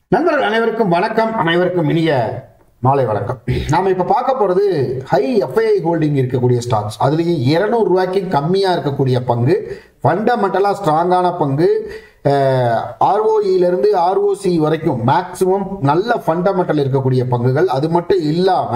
நண்பர்கள் அனைவருக்கும் வணக்கம் அனைவருக்கும் இனிய மாலை வணக்கம் நாம இப்ப பார்க்க போறது ஹை எஃப்ஐஐ ஹோல்டிங் இருக்கக்கூடிய ஸ்டாக்ஸ் அதுலயும் இருநூறு ரூபாய்க்கு கம்மியா இருக்கக்கூடிய பங்கு ஃபண்டமெண்டலா ஸ்ட்ராங்கான பங்கு ஆர்ஓஇல இருந்து ஆர்ஓசி வரைக்கும் மேக்சிமம் நல்ல ஃபண்டமெண்டல் இருக்கக்கூடிய பங்குகள் அது மட்டும் இல்லாம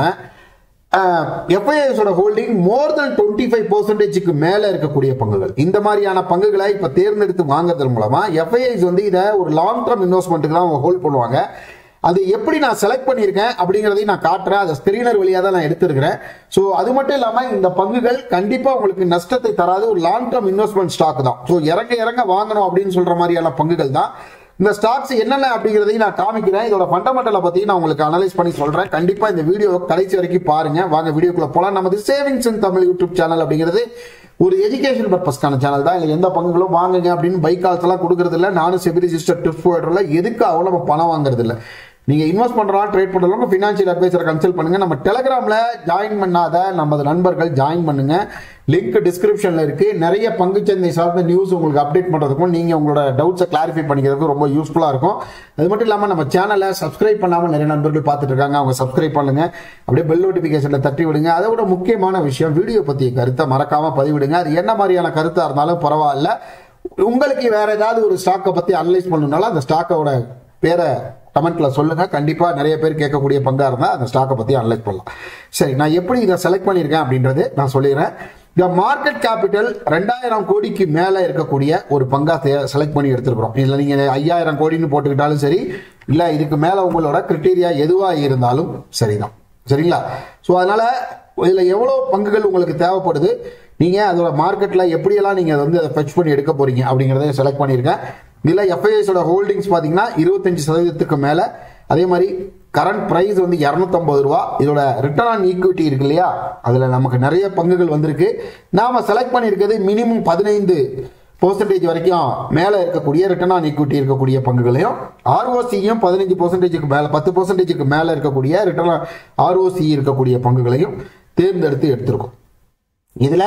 எஃப்ஐஎஸோட holding more than twenty five பர்சன்டேஜுக்கு மேல இருக்கக்கூடிய பங்குகள் இந்த மாதிரியான பங்குகளை இப்ப தேர்ந்தெடுத்து வாங்குறது மூலமா எஃப்ஐஐஸ் வந்து இதை ஒரு லாங் டர்ம் இன்வெஸ்ட்மெண்ட்டுக்கு தான் அவங்க ஹோல்ட் பண்ணுவாங்க அது எப்படி நான் செலக்ட் பண்ணியிருக்கேன் அப்படிங்கிறதையும் நான் காட்டுறேன் அதை ஸ்கிரீனர் வழியாக தான் நான் எடுத்திருக்கிறேன் ஸோ அது மட்டும் இல்லாமல் இந்த பங்குகள் கண்டிப்பாக உங்களுக்கு நஷ்டத்தை தராது ஒரு லாங் டர்ம் இன்வெஸ்ட்மெண்ட் ஸ்டாக் தான் ஸோ இறங்க இறங்க வாங்கணும் அப்படின்னு சொல்ற மாதிரியான பங்குகள் தான் இந்த ஸ்டாக்ஸ் என்னென்ன அப்படிங்கிறதையும் நான் காமிக்கிறேன் இதோட ஃபண்டமெண்டலை பத்தி நான் உங்களுக்கு அனலைஸ் பண்ணி சொல்றேன் கண்டிப்பா இந்த வீடியோ கடைசி வரைக்கும் பாருங்க வாங்க வீடியோக்குள்ள போலாம் நமது savings in Tamil YouTube channel அப்படிங்கிறது ஒரு எஜுகேஷன் பர்பஸ்க்கான சேனல் தான் இல்லை எந்த பங்குகளும் வாங்குங்க அப்படின்னு பைக் கால்ஸ் எல்லாம் கொடுக்கறது இல்லை நானும் செபி ரிஜிஸ்டர் டிப்ஸ் போயிடுறல எதுக்காக நம்ம பணம் வாங்குறது இல்லை நீங்க இன்வெஸ்ட் பண்றலாம் ட்ரேட் பண்றலாம் ஃபினான்ஷியல் அட்வைசரை கன்சல்ட் பண்ணுங்க நம்ம டெலிகிராம்ல ஜாயின் பண்ணாத நமது நண்பர்கள் ஜாயின் பண்ணுங்க லிங்க் டிஸ்கிரிப்ஷன்ல இருக்கு நிறைய பங்குச்சந்தை சார்ந்த நியூஸ் உங்களுக்கு அப்டேட் பண்றதுக்கும் நீங்க உங்களோட டவுட்ஸை கிளாரிஃபை பண்ணிக்கிறதுக்கு ரொம்ப யூஸ்ஃபுல்லா இருக்கும் அது மட்டும் இல்லாம நம்ம சேனலை சப்ஸ்கிரைப் பண்ணாம நிறைய நண்பர்கள் பார்த்துட்டு இருக்காங்க அவங்க சப்ஸ்கிரைப் பண்ணுங்க அப்படியே பெல் நோட்டிபிகேஷன்ல தட்டி விடுங்க அதை விட முக்கியமான விஷயம் வீடியோ பத்திய கருத்தை மறக்காம பதிவிடுங்க அது என்ன மாதிரியான கருத்தா இருந்தாலும் பரவாயில்ல உங்களுக்கு வேற ஏதாவது ஒரு ஸ்டாக்கை பத்தி அனலைஸ் பண்ணணும்னாலும் அந்த ஸ்டாக்கோட பேரை கமெண்ட்ல சொல்லுங்க கண்டிப்பா நிறைய பேர் கேட்கக்கூடிய பங்கா இருந்தா அந்த ஸ்டாக்கை பத்தி அனலைஸ் பண்ணலாம் சரி நான் எப்படி இதை செலக்ட் பண்ணியிருக்கேன் அப்படின்றது நான் சொல்லிடுறேன் இந்த மார்க்கெட் கேபிட்டல் ரெண்டாயிரம் கோடிக்கு மேல இருக்கக்கூடிய ஒரு பங்கா செலக்ட் பண்ணி எடுத்திருக்கிறோம் இதுல நீங்க ஐயாயிரம் கோடின்னு போட்டுக்கிட்டாலும் சரி இல்ல இதுக்கு மேல உங்களோட கிரிட்டீரியா எதுவா இருந்தாலும் சரிதான் சரிங்களா ஸோ அதனால இதுல எவ்வளவு பங்குகள் உங்களுக்கு தேவைப்படுது நீங்க அதோட மார்க்கெட்ல எப்படியெல்லாம் நீங்க வந்து அதை ஃபெச் பண்ணி எடுக்க போறீங்க அப்படிங்கறத செலக்ட் பண்ணியிருக்கேன் இதுல எஃப்ஐஎஸோட ஹோல்டிங்ஸ் பாத்தீங்கன்னா இருபத்தஞ்சு சதவீதத்துக்கு மேல அதே மாதிரி கரண்ட் பிரைஸ் வந்து இரநூத்தம்பது ரூபா இதோட ரிட்டர்ன் ஆன் ஈக்விட்டி இருக்கு இல்லையா அதுல நமக்கு நிறைய பங்குகள் வந்திருக்கு நாம செலக்ட் பண்ணியிருக்கிறது மினிமம் பதினைந்து பர்சன்டேஜ் வரைக்கும் மேல இருக்கக்கூடிய ரிட்டர்ன் ஆன் ஈக்விட்டி இருக்கக்கூடிய பங்குகளையும் ஆர்ஓசியும் பதினஞ்சு பர்சன்டேஜுக்கு மேல பத்து பர்சன்டேஜுக்கு மேல இருக்கக்கூடிய ரிட்டர்ன் ஆர்ஓசி இருக்கக்கூடிய பங்குகளையும் தேர்ந்தெடுத்து எடுத்திருக்கோம் இதுல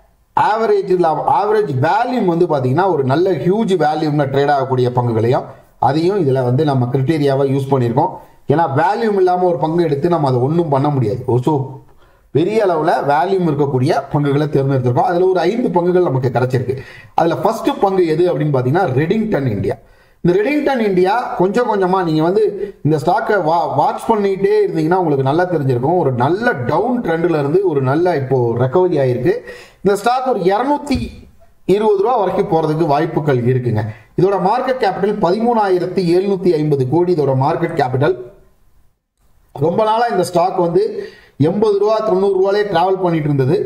ஆவரேஜ் ஆவரேஜ் வேல்யூம் வந்து பாத்தீங்கன்னா ஒரு நல்ல ஹியூஜ் வேல்யூம்ல ட்ரேட் ஆகக்கூடிய பங்குகளையும் அதையும் இதுல வந்து நம்ம கிரிட்டீரியாவை யூஸ் பண்ணியிருக்கோம் ஏன்னா வேல்யூம் இல்லாம ஒரு பங்கு எடுத்து நம்ம அதை ஒன்றும் பண்ண முடியாது ஸோ பெரிய அளவில் வேல்யூம் இருக்கக்கூடிய பங்குகளை தேர்ந்தெடுத்திருக்கோம் அதில் ஒரு ஐந்து பங்குகள் நமக்கு கிடைச்சிருக்கு அதில் ஃபர்ஸ்ட் பங்கு எது அப்படின்னு பார்த்தீங்கன்னா ரெடிங்டன் இந்தியா இந்த ரெடிங்டன் இந்தியா கொஞ்சம் கொஞ்சமா நீங்க வந்து இந்த ஸ்டாக்கை வா வாட்ச் பண்ணிட்டே இருந்தீங்கன்னா உங்களுக்கு நல்லா தெரிஞ்சிருக்கும் ஒரு நல்ல டவுன் ட்ரெண்ட்ல இருந்து ஒரு நல்ல இப்போ ரெக்கவரி ஆயிருக்கு இந்த ஸ்டாக் ஒரு இரநூத்தி இருபது ரூபா வரைக்கும் போறதுக்கு வாய்ப்புகள் இருக்குங்க இதோட மார்க்கெட் கேபிட்டல் பதிமூணாயிரத்தி எழுநூத்தி ஐம்பது கோடி இதோட மார்க்கெட் கேபிட்டல் ரொம்ப நாளா இந்த ஸ்டாக் வந்து எண்பது ரூபா தொண்ணூறு ரூபாலே டிராவல் பண்ணிட்டு இருந்தது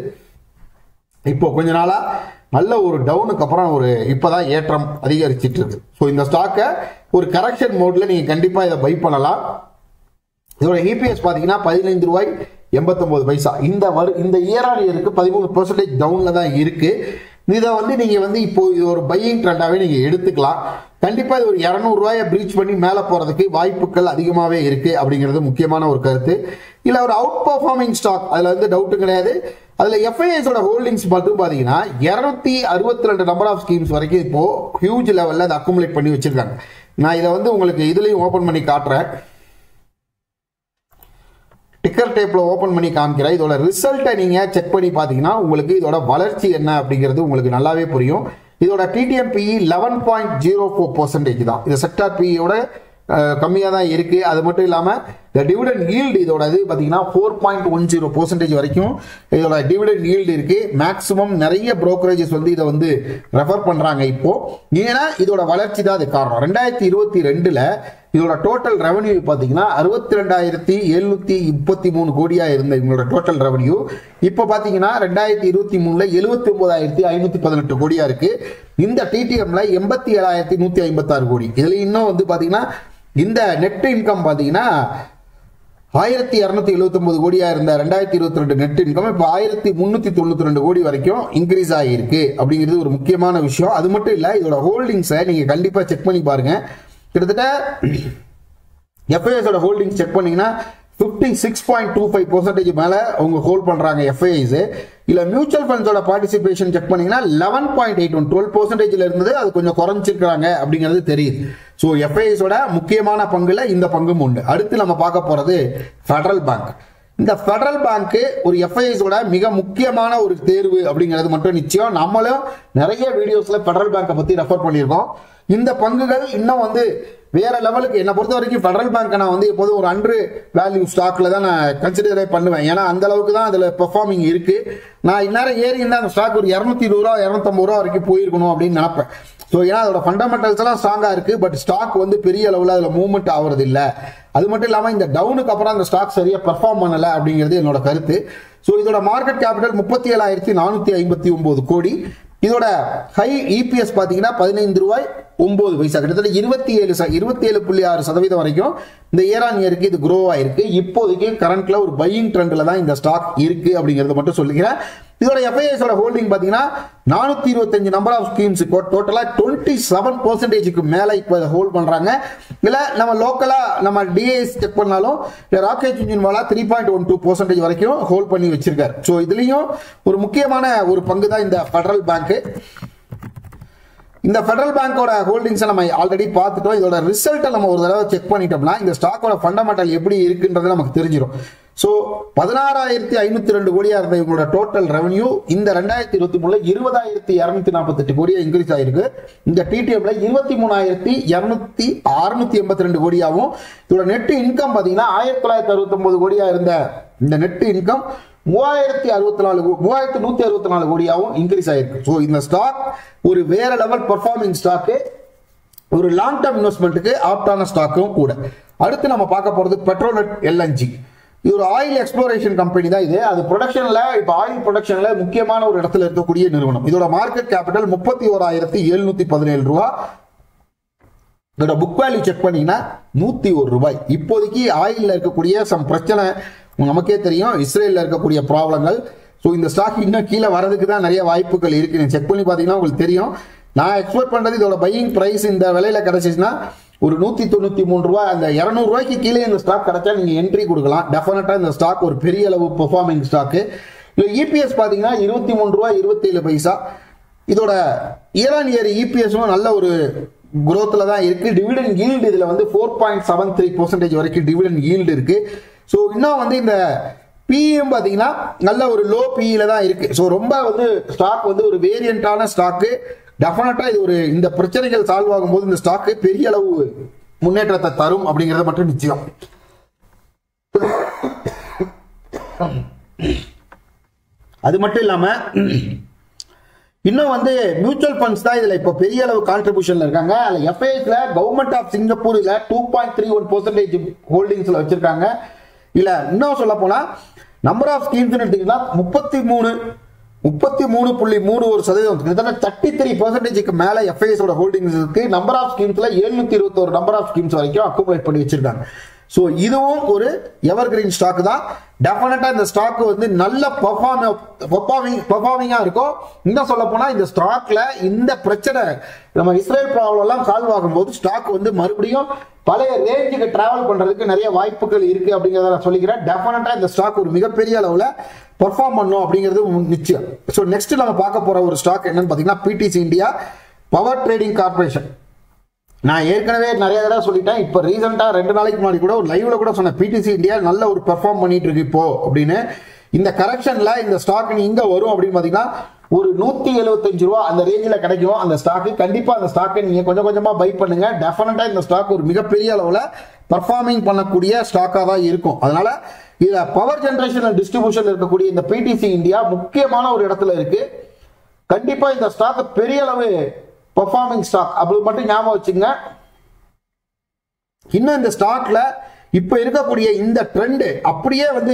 இப்போ கொஞ்ச நாளா நல்ல ஒரு டவுனுக்கு அப்புறம் ஒரு இப்பதான் ஏற்றம் அதிகரிச்சிட்டு இருக்கு ஸோ இந்த ஸ்டாக்கை ஒரு கரெக்ஷன் மோட்ல நீங்க கண்டிப்பா இதை பை பண்ணலாம் இதோட இபிஎஸ் பாத்தீங்கன்னா பதினைந்து ரூபாய் எண்பத்தொன்பது பைசா இந்த வரு இந்த இயர் ஆன் இயருக்கு பதிமூணு பெர்சன்டேஜ் டவுன்ல தான் இருக்கு இதை வந்து நீங்க வந்து இப்போ இது ஒரு பையிங் ட்ரெண்டாவே நீங்க எடுத்துக்கலாம் கண்டிப்பா இது ஒரு இரநூறு ரூபாயை பிரீச் பண்ணி மேல போறதுக்கு வாய்ப்புகள் அதிகமாவே இருக்கு அப்படிங்கிறது முக்கியமான ஒரு கருத்து இல்ல ஒரு அவுட் பர்ஃபார்மிங் ஸ்டாக் அதுல வந்து டவுட் கிடையாது அதுல எஃப்ஐஎஸோட ஹோல்டிங்ஸ் மட்டும் பாத்தீங்கன்னா இருநூத்தி அறுபத்தி ரெண்டு நம்பர் ஆஃப் ஸ்கீம்ஸ் வரைக்கும் இப்போ ஹியூஜ் லெவல்ல அதை அக்குமுலேட் பண்ணி வச்சிருக்காங்க நான் இதை வந்து உங்களுக்கு இதுலயும் ஓபன் பண்ணி காட்டுறேன் டிக்கர் டேப்ல ஓபன் பண்ணி காமிக்கிறேன் இதோட ரிசல்ட்டை நீங்க செக் பண்ணி பாத்தீங்கன்னா உங்களுக்கு இதோட வளர்ச்சி என்ன அப்படிங்கிறது உங்களுக்கு நல்லாவே புரியும் இதோட TTM PE eleven point zero four percentage தான் இது செக்டார் பிஇயோட கம்மியாக தான் இருக்கு அது மட்டும் இல்லாமல் இந்த டிவிடன் ஈல்டு இதோட இது பார்த்தீங்கன்னா four point one zero percentage வரைக்கும் இதோட டிவிடன் ஈல்டு இருக்கு மேக்ஸிமம் நிறைய புரோக்கரேஜஸ் வந்து இதை வந்து ரெஃபர் பண்றாங்க இப்போ ஏன்னா இதோட வளர்ச்சி தான் அது காரணம் ரெண்டாயிரத்தி இருபத்தி ரெண்டுல இதோட டோட்டல் ரெவன்யூ பார்த்தீங்கன்னா அறுபத்தி ரெண்டாயிரத்தி எழுநூத்தி முப்பத்தி மூணு கோடியா இருந்த இவங்களோட டோட்டல் ரெவன்யூ இப்போ பார்த்தீங்கன்னா ரெண்டாயிரத்தி இருபத்தி மூணுல எழுபத்தி ஒன்பதாயிரத்தி ஐநூத்தி பதினெட்டு கோடியா இருக்கு இந்த டிடிஎம்ல எண்பத்தி ஏழாயிரத்தி நூத்தி ஐம்பத்தி ஆறு கோடி இதுல இன்னும் வந்து பாத்தீங்கன்னா இந்த நெட் இன்கம் பாத்தீங்கன்னா ஆயிரத்தி இரநூத்தி எழுபத்தி ஒன்பது கோடியா இருந்த ரெண்டாயிரத்தி இருபத்தி ரெண்டு நெட் இன்கம் இப்போ ஆயிரத்தி முன்னூத்தி தொண்ணூத்தி ரெண்டு கோடி வரைக்கும் இன்க்ரீஸ் ஆகியிருக்கு அப்படிங்கிறது ஒரு முக்கியமான விஷயம் அது மட்டும் இல்ல இதோட ஹோல்டிங்ஸை நீங்க கண்டிப்பா செக் பண்ணி பாருங்க கிட்டத்தட்ட எஃப்ஐஎஸோட ஹோல்டிங்ஸ் செக் பண்ணீங்கன்னா fifty six point two five percentage மேலே அவங்க ஹோல்ட் பண்ணுறாங்க எஃப்ஐஐஸ் இல்ல மியூச்சுவல் ஃபண்ட்ஸோட பார்ட்டிசிபேஷன் செக் பண்ணீங்கன்னா eleven point eight one twelve பர்சன்டேஜ்ல இருந்தது அது கொஞ்சம் குறைஞ்சிருக்காங்க அப்படிங்கிறது தெரியுது ஸோ எஃப்ஐஎஸோட முக்கியமான பங்குல இந்த பங்கும் உண்டு அடுத்து நம்ம பார்க்க போறது ஃபெடரல் பேங்க் இந்த ஃபெடரல் பேங்க் ஒரு எஃப்ஐஎஸோட மிக முக்கியமான ஒரு தேர்வு அப்படிங்கிறது மட்டும் நிச்சயம் நம்மளும் நிறைய வீடியோஸ்ல ஃபெடரல் பேங்கை பத்தி ரெஃபர் பண்ணியிருக்கோம் இந்த பங்குகள் இன்னும் வந்து வேற லெவலுக்கு என்னை பொறுத்த வரைக்கும் ஃபெடரல் பேங்க் நான் வந்து எப்போதும் ஒரு அன்று வேல்யூ ஸ்டாக்ல தான் நான் கன்சிடரே பண்ணுவேன் ஏன்னா அந்த அளவுக்கு தான் அதுல பெர்ஃபார்மிங் இருக்கு நான் இந்நேரம் ஏறி இருந்தா அந்த ஸ்டாக் ஒரு இரநூத்தி இருபது ரூபா இரநூத்தம்பது ரூபா வரைக்கும் போயிருக்கணும் அப்படின்னு நினைப்பேன் ஸோ ஏன்னா அதோட ஃபண்டமெண்டல்ஸ் எல்லாம் ஸ்ட்ராங்கா இருக்கு பட் ஸ்டாக் வந்து பெரிய அளவில் அதுல மூவ்மெண்ட் ஆகுறது இல்ல அது மட்டும் இல்லாம இந்த டவுனுக்கு அப்புறம் அந்த ஸ்டாக் சரியா பெர்ஃபார்ம் பண்ணல அப்படிங்கிறது என்னோட கருத்து ஸோ இதோட மார்க்கெட் கேபிட்டல் முப்பத்தி ஏழாயிரத்தி நானூத்தி ஐம்பத்தி ஒன்பது கோடி இதோட ஹை இபிஎஸ் பாத்தீங்கன்னா பதினைந்து ரூபாய் ஒன்பது பைசா கிட்டத்தட்ட இருபத்தி ஏழு இருபத்தி ஏழு புள்ளி ஆறு சதவீதம் வரைக்கும் இந்த இயர் ஆன் இயருக்கு இது குரோ ஆயிருக்கு இப்போதைக்கு கரண்ட்ல ஒரு பையிங் ட்ரெண்ட்ல தான் இந்த ஸ்டாக் இருக்கு அப்படிங்கறத மட்டும் சொல்லிக்கிறேன் இதோட எஃப்ஐஎஸோட ஹோல்டிங் பாத்தீங்கன்னா நானூத்தி இருபத்தஞ்சு நம்பர் ஆஃப் ஸ்கீம்ஸ் டோட்டலா டுவெண்ட்டி செவன் பர்சன்டேஜுக்கு மேல இப்போ இதை ஹோல்ட் பண்றாங்க இல்ல நம்ம லோக்கலா நம்ம டிஏஎஸ் செக் பண்ணாலும் ராக்கெட் இன்ஜின் வாலா three point one two percentage வரைக்கும் ஹோல்ட் பண்ணி வச்சிருக்காரு ஸோ இதுலயும் ஒரு முக்கியமான ஒரு பங்கு தான் இந்த ஃபெடரல் பேங்க் இந்த ஃபெடரல் பேங்கோட ஹோல்டிங்ஸை நம்ம ஆல்ரெடி பார்த்துட்டோம் இதோட ரிசல்ட்டை நம்ம ஒரு தடவை செக் பண்ணிட்டோம்னா இந்த ஸ்டாக்கோட ஃபண்டமெண்டல் எப்படி இருக்குன்றது நமக்கு தெரிஞ்சிடும் ஸோ பதினாறாயிரத்தி ஐநூத்தி ரெண்டு கோடியா இருந்த இவங்களோட டோட்டல் ரெவன்யூ இந்த ரெண்டாயிரத்தி இருபத்தி மூணுல இருபதாயிரத்தி இரநூத்தி நாற்பத்தெட்டு கோடியா இன்க்ரீஸ் ஆயிருக்கு இந்த டிடிஎம்ல இருபத்தி மூணாயிரத்தி இருநூத்தி அறுநூத்தி எண்பத்தி ரெண்டு கோடியாவும் இதோட நெட் இன்கம் பாத்தீங்கன்னா ஆயிரத்தி தொள்ளாயிரத்தி அறுபத்தி ஒன்பது கோடியா இருந்த இந்த நெட் இன்கம் மூவாயிரத்தி அறுபத்தி நாலு மூவாயிரத்தி நூத்தி அறுபத்தி நாலு கோடியாவும் இன்க்ரீஸ் ஆயிருக்கு ஸோ இந்த ஸ்டாக் ஒரு வேற லெவல் பர்ஃபார்மிங் ஸ்டாக்கு ஒரு லாங் டர்ம் இன்வெஸ்ட்மெண்ட்டுக்கு ஆப்டான ஸ்டாக்கும் கூட அடுத்து நம்ம பார்க்க போறது பெட்ரோநெட் எல்என்ஜி இது ஒரு ஆயில் எக்ஸ்ப்ளோரேஷன் கம்பெனி தான் இது அது ப்ரொடக்ஷன்ல இப்போ ஆயில் ப்ரொடக்ஷன்ல முக்கியமான ஒரு இடத்துல இருக்கக்கூடிய நிறுவனம் இதோட மார்க்கெட் கேபிட்டல் முப்பத்தி ஓராயிரத்தி எழுநூத்தி பதினேழு ரூபா இதோட புக் வேல்யூ செக் பண்ணீங்கன்னா நூத்தி ஒரு ரூபாய் இப்போதைக்கு ஆயில்ல இருக்கக்கூடிய சம் பிரச்சனை நமக்கே தெரியும் இஸ்ரேல்ல இருக்கக்கூடிய ப்ராப்ளங்கள் ஸோ இந்த ஸ்டாக் இன்னும் கீழே வரதுக்கு தான் நிறைய வாய்ப்புகள் இருக்கு நீங்க செக் பண்ணி பார்த்தீங்கன்னா உங்களுக்கு தெரியும் நான் எக்ஸ்பெக்ட் பண்றது இதோட பையிங் பிரைஸ் இந்த விலையில கிடைச்சிச்சுன்னா ஒரு நூத்தி தொண்ணூத்தி மூணு ரூபாய் அந்த இருநூறு ரூபாய்க்கு கீழே இந்த ஸ்டாக் கிடைச்சா நீங்க என்ட்ரி கொடுக்கலாம் டெஃபினட்டா இந்த ஸ்டாக் ஒரு பெரிய அளவு பெர்ஃபார்மிங் ஸ்டாக்கு இல்லை இபிஎஸ் பாத்தீங்கன்னா இருபத்தி மூணு ரூபாய் இருபத்தி ஏழு பைசா இதோட இயர் ஆன் இயர் இபிஎஸும் நல்ல ஒரு குரோத்ல தான் இருக்கு டிவிடன் ஈல்டு இதுல வந்து four point seven three percentage வரைக்கும் டிவிடன் ஈல்டு இருக்கு ஸோ இன்னும் வந்து இந்த பிஎம் பார்த்தீங்கன்னா நல்ல ஒரு லோ பிஇல தான் இருக்கு ஸோ ரொம்ப வந்து ஸ்டாக் வந்து ஒரு வேரியண்டான ஸ்டாக்கு டெஃபினட்டா இது ஒரு இந்த பிரச்சனைகள் சால்வ் ஆகும்போது இந்த ஸ்டாக்கு பெரிய அளவு முன்னேற்றத்தை தரும் அப்படிங்கறது மட்டும் நிச்சயம் அது மட்டும் இல்லாம இன்னும் வந்து மியூச்சுவல் ஃபண்ட்ஸ் தான் இதுல இப்போ பெரிய அளவு கான்ட்ரிபியூஷன்ல இருக்காங்க அதுல எஃப்ஐஎஸ்ல கவர்மெண்ட் ஆஃப் சிங்கப்பூர் இதுல two point three one percentage ஹோல்டிங்ஸ்ல வச்சிருக்காங்க இல்ல இன்னும் சொல்ல போனா நம்பர் ஆஃப் ஸ்கீம்ஸ் எடுத்தீங்கன்னா முப்பத்தி மூணு முப்பத்தி மூணு புள்ளி மூணு ஒரு சதவீதம் கிட்டத்தட்ட தேர்ட்டி த்ரீ பர்சன்டேஜுக்கு மேல எஃப்ஐஎஸோட ஹோல்டிங்ஸ் இருக்கு நம்பர் ஆஃப் ஸ்கீம்ஸ்ல எழுநூத்தி இருபத்தோரு நம்பர் ஆஃப் ஸ்கீம்ஸ் வரைக்கும் அக்குமுலேட் பண்ணி வச்சிருக்காங்க ஸோ இதுவும் ஒரு எவர் கிரீன் ஸ்டாக் தான் டெஃபினட்டா இந்த ஸ்டாக் வந்து நல்ல பர்ஃபார்ம் பர்ஃபார்மிங் பர்ஃபார்மிங்கா இருக்கும் இன்னும் சொல்ல போனா இந்த ஸ்டாக்ல இந்த பிரச்சனை நம்ம இஸ்ரேல் ப்ராப்ளம் எல்லாம் சால்வ் ஆகும்போது ஸ்டாக் வந்து மறுபடியும் பழைய ரேஞ்சுக்கு டிராவல் பண்றதுக்கு நிறைய வாய்ப்புகள் இருக்கு அப்படிங்கிறத நான் சொல்லிக்கிறேன் டெஃபினட்டா இந்த ஸ்டாக் ஒரு மிகப்பெரிய அளவுல பெர்ஃபார்ம் பண்ணும் அப்படிங்கிறது நிச்சயம் ஸோ நெக்ஸ்ட் நம்ம பார்க்க போற ஒரு ஸ்டாக் என்னன்னு பாத்தீங்கன்னா PTC India Power Trading Corporation நான் ஏற்கனவே நிறைய தடவை சொல்லிட்டேன் இப்போ ரீசெண்டாக ரெண்டு நாளைக்கு முன்னாடி கூட ஒரு லைவ்ல கூட சொன்னேன் பிடிசி இந்தியா நல்ல ஒரு பெர்ஃபார்ம் பண்ணிட்டு இருக்கு இப்போ அப்படின்னு இந்த கரெக்ஷன்ல இந்த ஸ்டாக் நீ இங்க வரும் அப்படின்னு பாத்தீங்கன்னா ஒரு நூத்தி எழுபத்தஞ்சு ரூபா அந்த ரேஞ்சில் கிடைக்கும் அந்த ஸ்டாக்கு கண்டிப்பா அந்த ஸ்டாக்கை நீங்க கொஞ்சம் கொஞ்சமா பை பண்ணுங்க டெஃபினட்டா இந்த ஸ்டாக் ஒரு மிகப்பெரிய அளவுல பர்ஃபார்மிங் பண்ணக்கூடிய ஸ்டாக்காக தான் இருக்கும் அதனால இதுல பவர் ஜெனரேஷன் டிஸ்ட்ரிபியூஷன் இருக்கக்கூடிய இந்த பிடிசி இந்தியா முக்கியமான ஒரு இடத்துல இருக்கு கண்டிப்பா இந்த ஸ்டாக் பெரிய அளவு பெர்ஃபார்மிங் ஸ்டாக் அப்படி மட்டும் ஞாபகம் வச்சுங்க இன்னும் இந்த ஸ்டாக்ல இப்ப இருக்கக்கூடிய இந்த ட்ரெண்ட் அப்படியே வந்து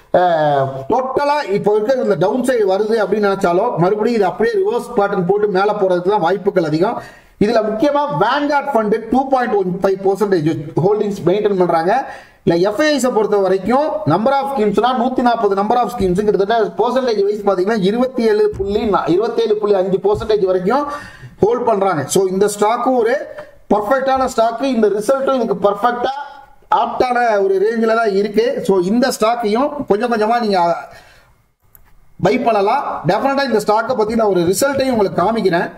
டோட்டலா இப்போ இருக்கிற இந்த டவுன் சைடு வருது அப்படின்னு நினைச்சாலும் மறுபடியும் இது அப்படியே ரிவர்ஸ் பேட்டர்ன் போட்டு மேல போறதுக்கு தான் வாய்ப்புகள் அதிகம் இதுல முக்கியமா Vanguard fund two point one five percentage holdings maintain பண்றாங்க இல்ல எஃப்ஐஐஸை பொறுத்த வரைக்கும் நம்பர் ஆஃப் ஸ்கீம்ஸ்னா நூத்தி நாற்பது நம்பர் ஆஃப் ஸ்கீம்ஸ் கிட்டத்தட்ட பர்சன்டேஜ் வைஸ் பாத்தீங்கன்னா இருபத்தி ஏழு புள்ளி இருபத்தி ஏழு புள்ளி அஞ்சு பர்சன்டேஜ் வரைக்கும் ஹோல்ட் பண்றாங்க ஸோ இந்த ஸ்டாக்கும் ஒரு பர்ஃபெக்டான ஸ்டாக்கு இந்த ரிசல்ட்டும் இதுக்கு பர்ஃபெக்டா ஆப்டான ஒரு ரேஞ்சில் தான் இருக்கு ஸோ இந்த ஸ்டாக்கையும் கொஞ்சம் கொஞ்சமா நீங்க பை பண்ணலாம் டெஃபினட்டா இந்த ஸ்டாக்கை பத்தி நான் ஒரு ரிசல்ட்டையும் உங்களுக்கு காமிக்கிறேன்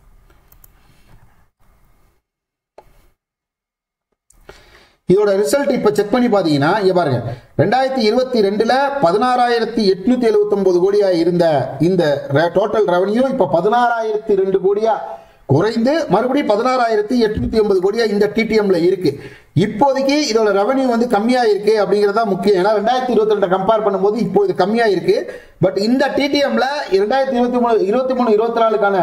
இதோட ரிசல்ட் இப்ப செக் பண்ணி பாத்தீங்கன்னா இங்க பாருங்க ரெண்டாயிரத்தி இருபத்தி ரெண்டுல பதினாறாயிரத்தி எட்நூத்தி எழுபத்தி ஒன்பது கோடியா இருந்த இந்த டோட்டல் ரெவன்யூ இப்ப பதினாறாயிரத்தி ரெண்டு கோடியா குறைந்து மறுபடியும் பதினாறாயிரத்தி எட்நூத்தி ஐம்பது கோடியா இந்த டிடிஎம்ல இருக்கு இப்போதைக்கு இதோட ரெவன்யூ வந்து கம்மியா இருக்கு அப்படிங்கறதா முக்கியம் ஏன்னா ரெண்டாயிரத்தி இருபத்தி ரெண்டு கம்பேர் பண்ணும்போது இப்போ இது கம்மியா இருக்கு பட் இந்த டிடிஎம்ல ரெண்டாயிரத்தி இருபத்தி மூணு இருபத்தி மூணு இருபத்தி நாலுக்கான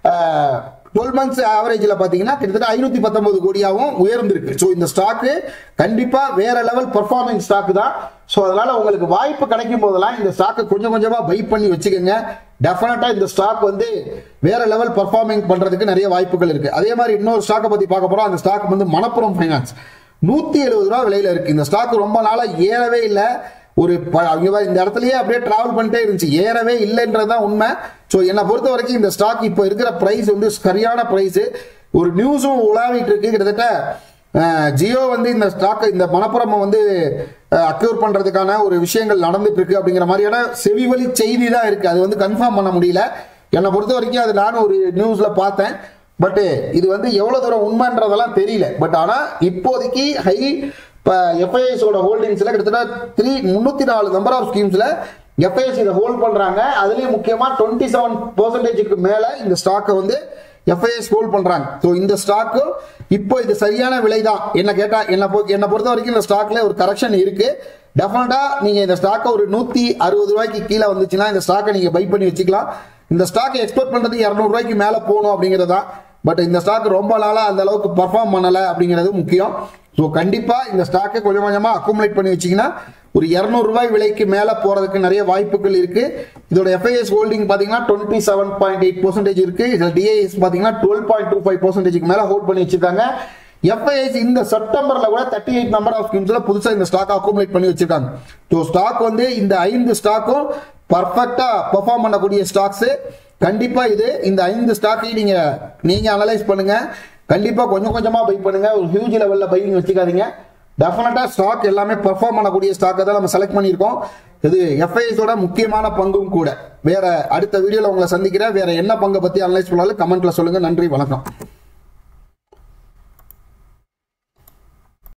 டுவெல் மந்த்ஸ் ஆவரேஜில் பார்த்தீங்கன்னா கிட்டத்தட்ட ஐநூற்றி பத்தொன்பது கோடியாகவும் உயர்ந்திருக்கு ஸோ இந்த ஸ்டாக்கு கண்டிப்பாக வேற லெவல் பர்ஃபார்மிங் ஸ்டாக் தான் ஸோ அதனால உங்களுக்கு வாய்ப்பு கிடைக்கும் போதெல்லாம் இந்த ஸ்டாக்கை கொஞ்சம் கொஞ்சமாக பை பண்ணி வச்சுக்கோங்க டெஃபினட்டாக இந்த ஸ்டாக் வந்து வேற லெவல் பர்ஃபார்மிங் பண்ணுறதுக்கு நிறைய வாய்ப்புகள் இருக்கு அதே மாதிரி இன்னொரு ஸ்டாக்கை பற்றி பார்க்க போகிறோம் அந்த ஸ்டாக் வந்து மணப்புரம் ஃபைனான்ஸ் நூற்றி எழுபது ரூபா விலையில இருக்கு இந்த ஸ்டாக் ரொம்ப நாளாக ஏறவே இல்லை ஒரு ப- இங்க பாரு, இந்த இடத்துலயே அப்படியே டிராவல் பண்ணிட்டே இருந்துச்சு ஏறவே இல்லைன்றதுதான் உண்மை ஸோ என்னை பொறுத்த வரைக்கும் இந்த ஸ்டாக் இப்போ இருக்கிற பிரைஸ் வந்து சரியான பிரைஸ் ஒரு நியூஸும் உலாவிட்டு இருக்கு கிட்டத்தட்ட அஹ், ஜியோ வந்து இந்த ஸ்டாக் இந்த மணப்புறம் வந்து அக்யூர் பண்றதுக்கான ஒரு விஷயங்கள் நடந்துட்டு இருக்கு அப்படிங்கிற மாதிரியான செவிவழி செய்தி தான் இருக்கு அது வந்து கன்ஃபார்ம் பண்ண முடியல என்னை பொறுத்த வரைக்கும் அது நானும் ஒரு நியூஸ்ல பார்த்தேன் பட் இது வந்து எவ்வளவு தூரம் உண்மைன்றதெல்லாம் தெரியல பட் ஆனா இப்போதைக்கு ஹை இப்போ எஃப்ஐஎஸோட ஹோல்டிங்ஸ்ல கிட்டத்தட்ட த்ரீ முந்நூற்றி நாலு நம்பர் ஆஃப் ஸ்கீம்ஸ்ல எஃப்ஐஎஸ் இதை ஹோல்ட் பண்றாங்க அதுலயும் முக்கியமா டுவெண்ட்டி செவன் பர்சன்டேஜுக்கு மேல இந்த ஸ்டாக்கை வந்து எஃப்ஐஎஸ் ஹோல்ட் பண்றாங்க ஸோ இந்த ஸ்டாக்கு இப்போ இது சரியான விலை தான் என்ன கேட்டா என்ன பொ- என்னை பொறுத்த வரைக்கும் இந்த ஸ்டாக்ல ஒரு கரெக்ஷன் இருக்கு டெஃபினட்டா நீங்க இந்த ஸ்டாக்கை ஒரு நூத்தி அறுபது ரூபாய்க்கு கீழே வந்துச்சுன்னா இந்த ஸ்டாக்கை நீங்க பை பண்ணி வச்சுக்கலாம் இந்த ஸ்டாக்கை எக்ஸ்போர்ட் பண்றது இரநூறு ரூபாய்க்கு மேல போகணும் அப்படிங்கிறது தான் பட் இந்த ஸ்டாக் ரொம்ப நாளா அந்த அளவுக்கு பர்ஃபார்ம் பண்ணல அப்படிங்கிறது முக்கியம் ஸோ கண்டிப்பா இந்த ஸ்டாக்கை கொஞ்சம் கொஞ்சமா அக்குமுலேட் பண்ணி வச்சீங்கன்னா ஒரு 200 ரூபாய் விலைக்கு மேல போறதுக்கு நிறைய வாய்ப்புகள் இருக்கு இதோட எஃப்ஐஎஸ் ஹோல்டிங் பாத்தீங்கன்னா twenty seven point eight percentage இருக்கு இதுல டிஐஎஸ் பாத்தீங்கன்னா டுவெல் பாயிண்ட் டூ ஃபைவ் பர்சன்டேஜ்க்கு மேல ஹோல்ட் பண்ணி வச்சிருக்காங்க எஃப்ஐஎஸ் இந்த செப்டம்பர்ல கூட தேர்ட்டி எயிட் நம்பர் ஆஃப் ஸ்கீம்ஸ்ல புதுசா இந்த ஸ்டாக் அக்குமுலேட் பண்ணி வச்சிருக்காங்க ஸோ ஸ்டாக் வந்து இந்த ஐந்து ஸ்டாக்கும் பர்ஃபெக்டா பெர்ஃபார்ம் பண்ணக்கூடிய ஸ்டாக்ஸ் கண்டிப்பா இது இந்த ஐந்து ஸ்டாக்கையும் நீங்க நீங்க அனலைஸ் பண்ணுங்க கண்டிப்பா கொஞ்சம் கொஞ்சமா பை பண்ணுங்க ஒரு ஹியூஜ் லெவல்ல பையிங் வச்சுக்காதீங்க டெஃபினட்டா ஸ்டாக் எல்லாமே பெர்ஃபார்ம் பண்ணக்கூடிய ஸ்டாக்கை தான் நம்ம செலக்ட் பண்ணியிருக்கோம் இது எஃப்ஐஎஸோட முக்கியமான பங்கும் கூட வேற அடுத்த வீடியோல உங்களை சந்திக்கிறேன் வேற என்ன பங்கை பத்தி அனலைஸ் பண்ணாலும் கமெண்ட்ல சொல்லுங்க நன்றி வணக்கம்